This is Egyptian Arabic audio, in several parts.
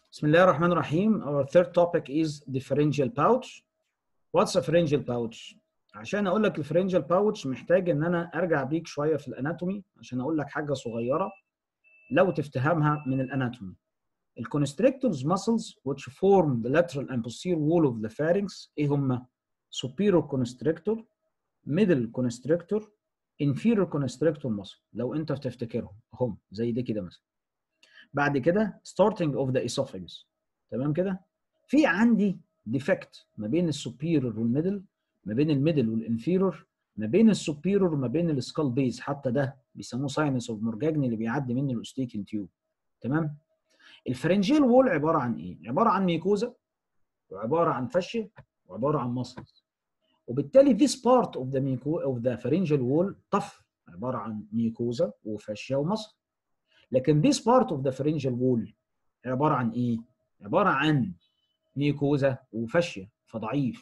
بسم الله الرحمن الرحيم. Our third topic is differential pouch. What's a pharyngeal pouch؟ عشان اقول لك الفرنجال باوتش محتاج ان انا ارجع بيك شويه في الاناتومي عشان اقول لك حاجه صغيره لو تفتهمها من الاناتومي. الكونستريكتورز muscles which form the lateral and posterior wall of the pharynx ايه هم؟ superior constrictor, middle constrictor, inferior constrictor muscle لو انت بتفتكرهم هم زي دي كده مثلا. بعد كده starting of the esophagus تمام كده؟ في عندي ديفكت ما بين السوبيرور والميدل ما بين الميدل والانفيرور ما بين السوبيرور وما بين السكال بيز حتى ده بيسموه ساينس اوف مورجاجني اللي بيعدي منه الاوستيكين تيوب تمام الفرنجيل وول عباره عن ايه عباره عن ميكوزا وعباره عن فاشيه وعباره عن ماسلز وبالتالي this part of the ميكو of the pharyngeal wall طف عباره عن ميكوزا وفاشيه ومصل لكن this part of the pharyngeal wall عباره عن ايه عباره عن ميكوزا وفاشيه فضعيف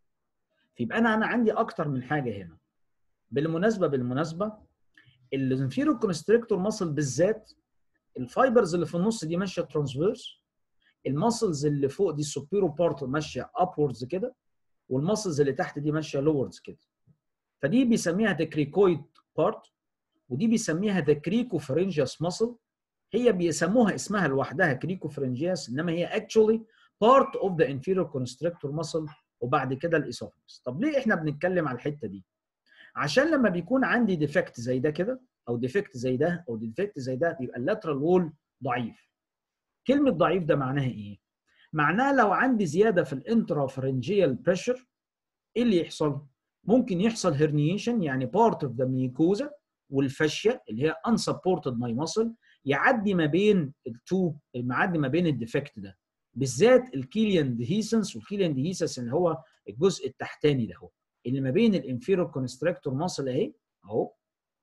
فيبقى انا انا عندي اكتر من حاجه هنا بالمناسبه بالمناسبه الانفيرو كونستريكتور ماسل بالذات الفايبرز اللي في النص دي ماشيه ترانسفيرس الماسلز اللي فوق دي السوبيرو بارت ماشيه ابوردز كده والماسلز اللي تحت دي ماشيه لوردز كده فدي بيسميها ذا كريكويد بارت ودي بيسميها ذا كريكو فرنجياس ماسل هي بيسموها اسمها لوحدها كريكو فرنجياس انما هي اكشولي بارت اوف ذا انفيريور كونستريكتور ماسل وبعد كده الاسوفجس طب ليه احنا بنتكلم على الحته دي عشان لما بيكون عندي ديفكت زي ده كده او ديفكت زي ده او ديفكت زي ده يبقى اللاترال وول ضعيف كلمه ضعيف ده معناها ايه معناها لو عندي زياده في الانترافرنجيال بريشر ايه اللي يحصل ممكن يحصل هرنيشن يعني بارت اوف ذا ميكوزا والفاشيه اللي هي unsupported my muscle يعدي ما بين التو معدي ما بين الديفكت ده بالذات الكيليان ديهيسنس والكيليان ديهيسنس اللي هو الجزء التحتاني ده هو اللي ما بين الانفيرور كونستراكتور ماسل اهي اهو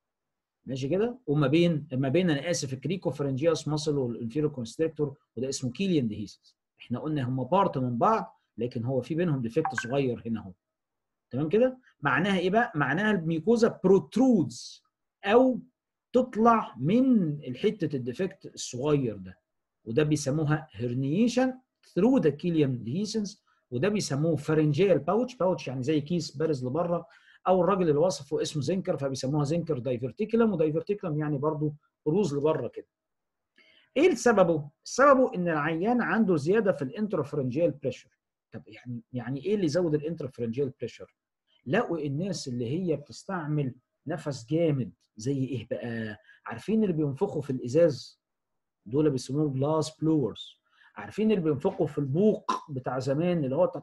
ماشي كده وما بين ما بين انا اسف الكريكو فرنجياس ماسل والانفيرور كونستراكتور وده اسمه كيليان ديهيسنس احنا قلنا هم بارت من بعض لكن هو في بينهم ديفكت صغير هنا اهو تمام كده معناها ايه بقى معناها الميكوزا بروترودز او تطلع من الحته الديفكت الصغير ده وده بيسموها هرنيشن ثرو ذا كيليان ديهيسنس وده بيسموه فارنجيال باوتش باوتش يعني زي كيس بارز لبره او الراجل اللي وصفه اسمه زنكر فبيسموها زنكر دايفرتيكولم ودايفرتيكولم يعني برضو بروز لبره كده ايه سببه سببه ان العيان عنده زياده في الانترافرنجيال بريشر طب يعني يعني ايه اللي يزود الانترافرنجيال بريشر لقوا الناس اللي هي بتستعمل نفس جامد زي ايه بقى عارفين اللي بينفخوا في الازاز دول بيسموهم جلاس بلورز عارفين اللي بينفخوا في البوق بتاع زمان اللي هو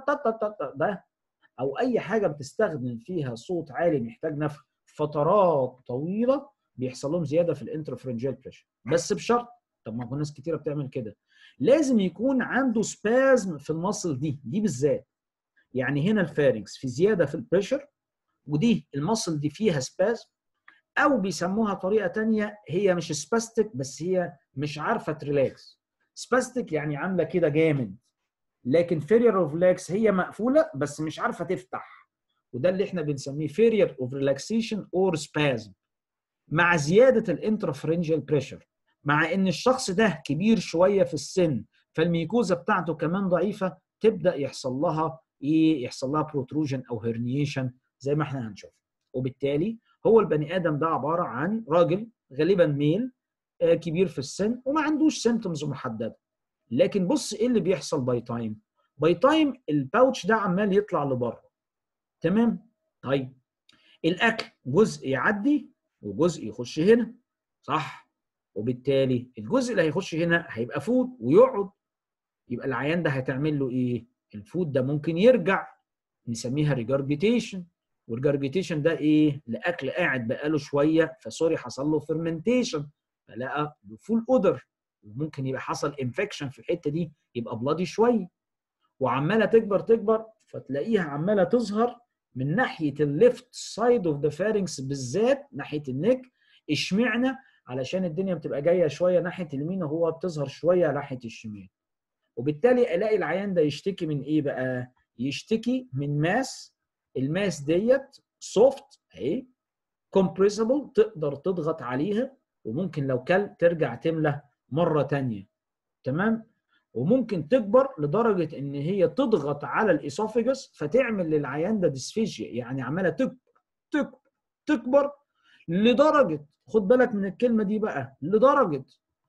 ده او اي حاجه بتستخدم فيها صوت عالي محتاج نفخ فترات طويله بيحصل لهم زياده في الانترفرنجيال بريشر بس بشرط طب ما هو ناس كتيره بتعمل كده لازم يكون عنده سبازم في المصل دي دي بالذات يعني هنا الفارنكس في زياده في البريشر ودي المصل دي فيها سبازم او بيسموها طريقه تانية هي مش سباستيك بس هي مش عارفه تريلاكس سباستيك يعني عامله كده جامد لكن فيرير اوف ريلاكس هي مقفوله بس مش عارفه تفتح وده اللي احنا بنسميه فيرير اوف ريلاكسيشن اور سبازم مع زياده الانترافرنجيال بريشر مع ان الشخص ده كبير شويه في السن فالميكوزا بتاعته كمان ضعيفه تبدا يحصل لها ايه يحصل لها بروتروجن او هرنيشن زي ما احنا هنشوف وبالتالي هو البني ادم ده عباره عن راجل غالبا ميل كبير في السن وما عندوش سيمتومز محدده لكن بص ايه اللي بيحصل باي تايم باي تايم الباوتش ده عمال يطلع لبره تمام طيب الاكل جزء يعدي وجزء يخش هنا صح وبالتالي الجزء اللي هيخش هنا هيبقى فود ويقعد يبقى العيان ده هتعمل له ايه الفود ده ممكن يرجع نسميها ريجارجيتيشن والجارجيتيشن ده ايه لاكل قاعد بقاله شويه فسوري حصل له فيرمنتيشن فلقى فول اودر وممكن يبقى حصل انفكشن في الحته دي يبقى بلادي شويه وعماله تكبر تكبر فتلاقيها عماله تظهر من ناحيه الليفت سايد اوف ذا فارنكس بالذات ناحيه النك اشمعنى علشان الدنيا بتبقى جايه شويه ناحيه اليمين وهو بتظهر شويه ناحيه الشمال وبالتالي الاقي العيان ده يشتكي من ايه بقى يشتكي من ماس الماس ديت سوفت اهي كومبريسبل تقدر تضغط عليها وممكن لو كل ترجع تملى مره ثانيه تمام وممكن تكبر لدرجه ان هي تضغط على الاسوفيجس فتعمل للعيان ده ديسفيجيا يعني عماله تكبر تكبر تكبر لدرجه خد بالك من الكلمه دي بقى لدرجه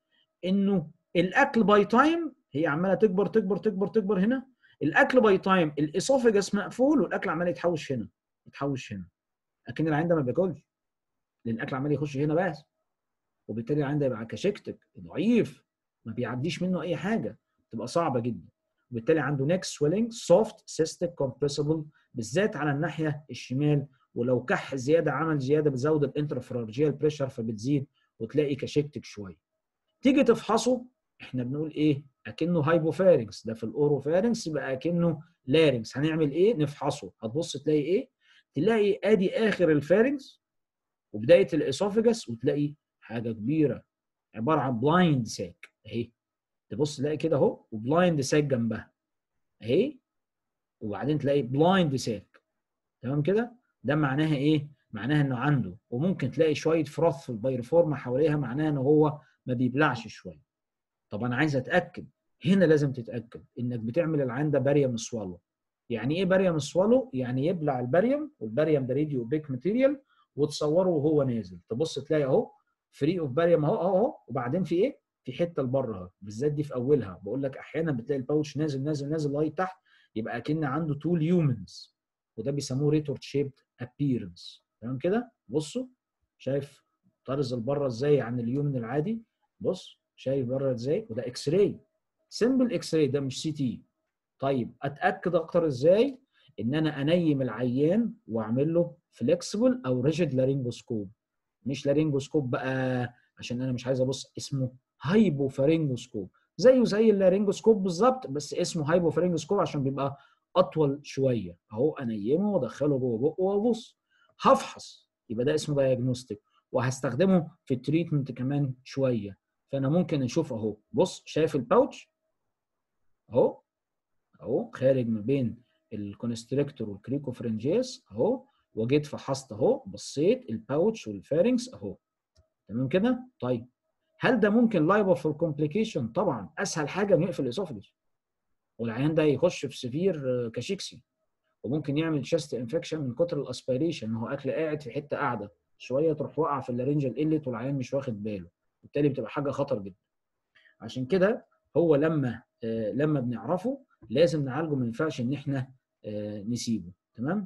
انه الاكل باي تايم هي عماله تكبر تكبر تكبر تكبر هنا الاكل باي تايم الاسوفيجس مقفول والاكل عمال يتحوش هنا يتحوش هنا لكن العين ده ما بياكلش لان الاكل عمال يخش هنا بس وبالتالي العين ده يبقى كشكتك ضعيف ما بيعديش منه اي حاجه تبقى صعبه جدا وبالتالي عنده نيك سويلنج سوفت سيستيك كومبريسبل بالذات على الناحيه الشمال ولو كح زياده عمل زياده بتزود الانترفرارجيال بريشر فبتزيد وتلاقي كشكتك شويه تيجي تفحصه احنا بنقول ايه اكنه هايبوفارنكس ده في الاوروفارنكس يبقى اكنه لارنكس هنعمل ايه نفحصه هتبص تلاقي ايه تلاقي ادي اخر الفارنكس وبدايه الاسوفجس وتلاقي حاجه كبيره عباره عن بلايند ساك اهي تبص تلاقي كده اهو وبلايند ساك جنبها اهي وبعدين تلاقي بلايند ساك تمام كده ده معناها ايه معناها انه عنده وممكن تلاقي شويه فروث في البايرفورما حواليها معناها ان هو ما بيبلعش شويه طب انا عايز اتاكد هنا لازم تتاكد انك بتعمل العين ده باريوم سوالو يعني ايه باريوم سوالو يعني يبلع الباريوم والباريوم ده راديو بيك ماتيريال وتصوره وهو نازل تبص تلاقي اهو فري اوف باريوم اهو اهو اهو وبعدين في ايه في حته لبره اهو بالذات دي في اولها بقول لك احيانا بتلاقي الباوتش نازل نازل نازل لغايه تحت يبقى اكن عنده تو اليومنز وده بيسموه ريتورت شيبد ابييرنس تمام كده بصوا شايف طرز البره ازاي عن اليومن العادي بص شايف بره ازاي وده اكس راي سمبل اكس راي ده مش سي تي طيب اتاكد اكتر ازاي ان انا انيم العيان واعمل له فليكسبل او ريجيد لارينجوسكوب مش لارينجوسكوب بقى عشان انا مش عايز ابص اسمه هايبوفارينجوسكوب زيه زي اللارينجوسكوب بالظبط بس اسمه هايبوفارينجوسكوب عشان بيبقى اطول شويه اهو انيمه وادخله جوه بقه وابص هفحص يبقى ده اسمه دايجنوستيك وهستخدمه في التريتمنت كمان شويه فانا ممكن اشوف اهو بص شايف الباوتش اهو اهو خارج ما بين الكونستريكتور والكريكوفرنجيس اهو وجيت فحصت اهو بصيت الباوتش والفارنكس اهو تمام كده طيب هل ده ممكن لايبل فور كومبليكيشن طبعا اسهل حاجه انه يقفل الاسوفجس والعيان ده يخش في سيفير كاشيكسي وممكن يعمل شيست انفكشن من كتر الاسبيريشن هو اكل قاعد في حته قاعده شويه تروح واقع في اللارنجال قلت والعيان مش واخد باله بالتالي بتبقى حاجه خطر جدا عشان كده هو لما آه لما بنعرفه لازم نعالجه ما ينفعش ان احنا آه نسيبه تمام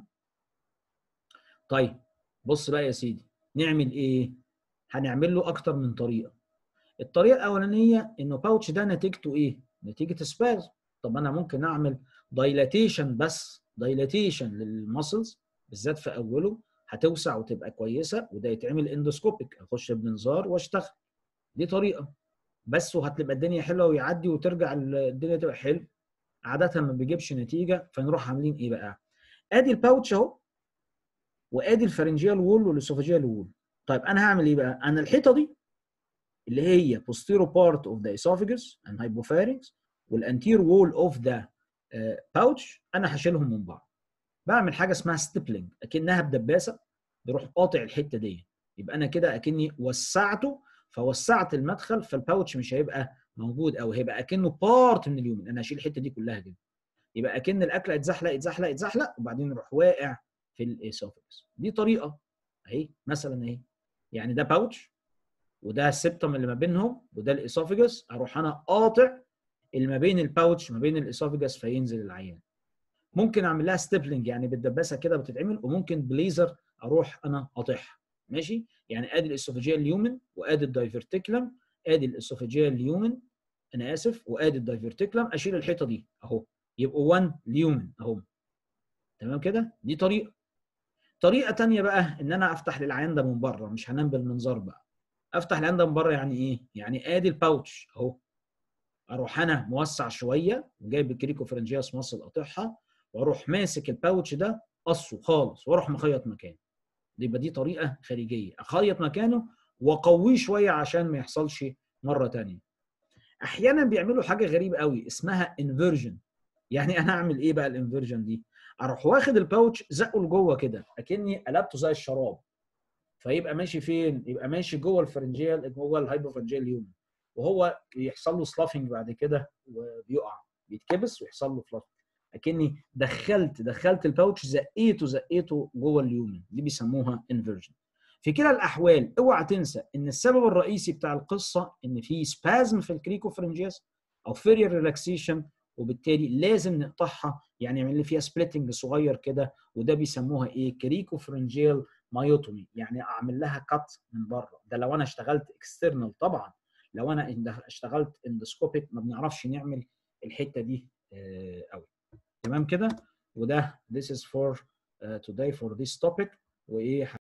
طيب بص بقى يا سيدي نعمل ايه هنعمل له اكتر من طريقه الطريقه الاولانيه انه باوتش ده نتيجته ايه نتيجه سباز طب انا ممكن اعمل دايلاتيشن بس دايلاتيشن للمسلز بالذات في اوله هتوسع وتبقى كويسه وده يتعمل اندوسكوبيك اخش بمنظار واشتغل دي طريقه بس وهتبقى الدنيا حلوه ويعدي وترجع الدنيا تبقى حلو عاده ما بيجيبش نتيجه فنروح عاملين ايه بقى ادي الباوتش اهو وادي الفرنجيال وول والاسوفاجيال وول طيب انا هعمل ايه بقى انا الحيطه دي اللي هي posterior part of the esophagus and hypopharynx والانتير وول اوف ذا باوتش انا هشيلهم من بعض بعمل حاجه اسمها ستيبلنج اكنها بدباسه بروح قاطع الحته دي يبقى انا كده اكني وسعته فوسعت المدخل فالباوتش مش هيبقى موجود او هيبقى اكنه بارت من اليومن انا هشيل الحته دي كلها كده يبقى اكن الاكل اتزحلق اتزحلق اتزحلق وبعدين يروح واقع في الاسوفكس دي طريقه اهي مثلا اهي يعني ده باوتش وده السبتم اللي ما بينهم وده الاسوفجس اروح انا قاطع اللي ما بين الباوتش ما بين الاسوفجس فينزل العيان ممكن اعمل لها ستيبلنج يعني بالدباسه كده بتتعمل وممكن بليزر اروح انا قاطعها ماشي يعني ادي الاسوفجيال اليومن وادي الدايفرتيكلم ادي الاسوفجيال اليومن انا اسف وادي الدايفرتيكلم اشيل الحيطه دي اهو يبقوا 1 ليومن اهو تمام كده دي طريقه طريقه ثانيه بقى ان انا افتح للعيان ده من بره مش هنام بالمنظار بقى افتح العيان ده من بره يعني ايه يعني ادي الباوتش اهو اروح انا موسع شويه وجايب الكريكوفرنجياس مصل قاطعها واروح ماسك الباوتش ده قصه خالص واروح مخيط مكانه يبقى دي طريقه خارجيه اخيط مكانه واقويه شويه عشان ما يحصلش مره ثانيه احيانا بيعملوا حاجه غريبه قوي اسمها انفيرجن يعني انا اعمل ايه بقى الانفيرجن دي اروح واخد الباوتش زقه لجوه كده اكني قلبته زي الشراب فيبقى ماشي فين يبقى ماشي جوه الفرنجيال جوه الهايبوفرنجيال يوم وهو بيحصل له سلافنج بعد كده وبيقع بيتكبس ويحصل له فلافنج اكني دخلت دخلت الباوتش زقيته زقيته جوه اليومن دي بيسموها انفيرجن في كلا الاحوال اوعى تنسى ان السبب الرئيسي بتاع القصه ان في سبازم في الكريكوفرنجياس او فيرير ريلاكسيشن وبالتالي لازم نقطعها يعني نعمل فيها سبليتنج صغير كده وده بيسموها ايه كريكوفرنجيال مايوتومي يعني اعمل لها كات من بره ده لو انا اشتغلت اكسترنال طبعا لو انا اشتغلت اندسكوبيك ما بنعرفش نعمل الحته دي قوي تمام كده وده this is for uh, today for this topic وايه